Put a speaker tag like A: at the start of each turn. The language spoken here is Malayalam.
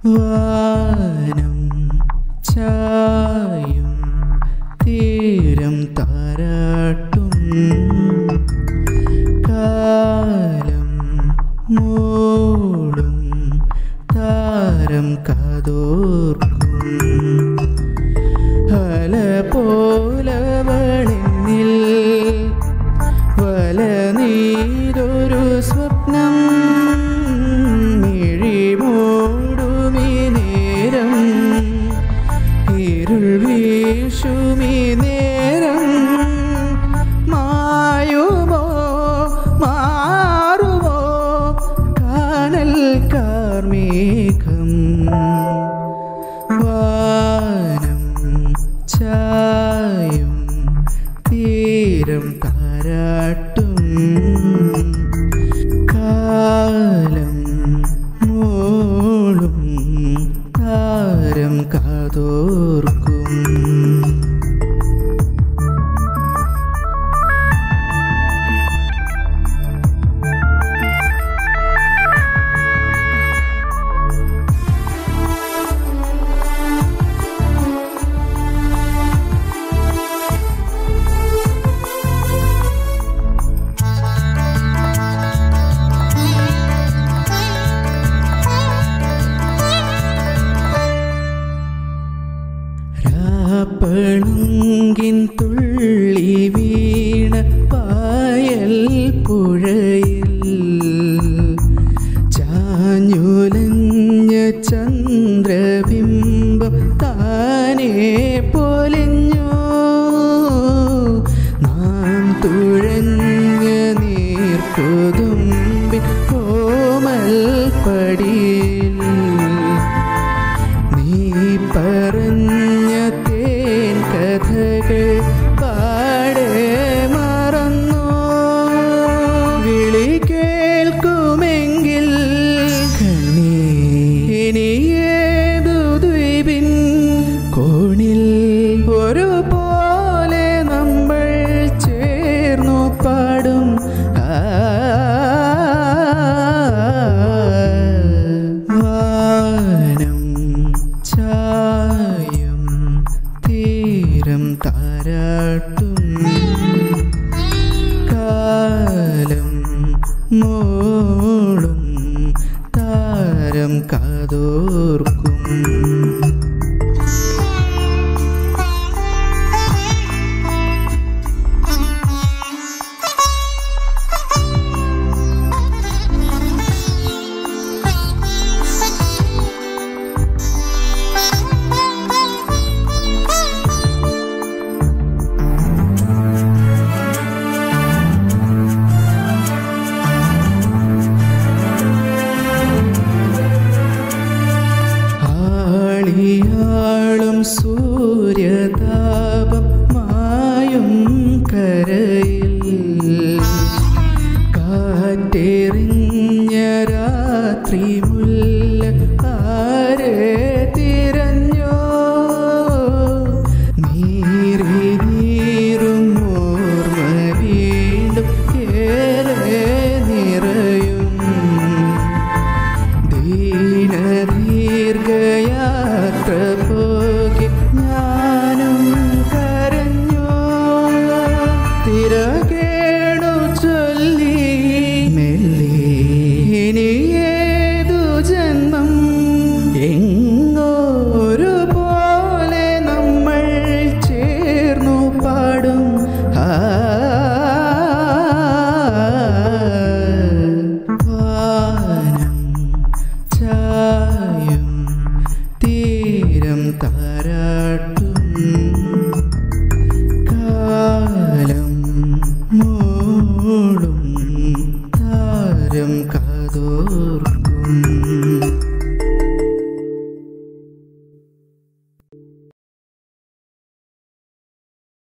A: വാനം ചായും തീരം താരാട്ടും കാലം മൂടും താരം കാതോർക്കും അല പോലവളെന്നിൽ വല നീരൊരു സ്വപ്നം മിഴിമൂടുമി നേരം ഇരുൾ വീശുമി നേരം മായുമോ മാറുമോ കാനൽ കാർമേഘം വാനം ചായും തീരം താരാട്ടും കാലം മൂളും താരം കാതോർക്കും രാപ്പളുങ്കിൻ തുള്ളി വീണ പായൽ പുഴയിൽ ചാഞ്ഞുലഞ്ഞ ചന്ദ്രബിംബം താനേ പൊലിഞ്ഞു നാം തുഴഞ്ഞ നീർക്കുതുമ്പിൻ കോമൽ പടിയിൽ നീ പറഞ്ഞ തേൻ കഥകൾ പാടെ മറന്നു വിളി കേൾക്കുമെങ്കിൽ കണ്ണീ ഇനി ഏതു ദ്വീപിൻ കോണിൽ ഒരു പോലെ നമ്മൾ ചേർന്നു പാടും വാനം ചായും തീരം താരാട്ടും കാലം മോളും താരം കാതോർക്കും ആളിയാളും സൂര്യതാപം മായും കരയിൽ കാറ്റെറിഞ്ഞ രാത്രി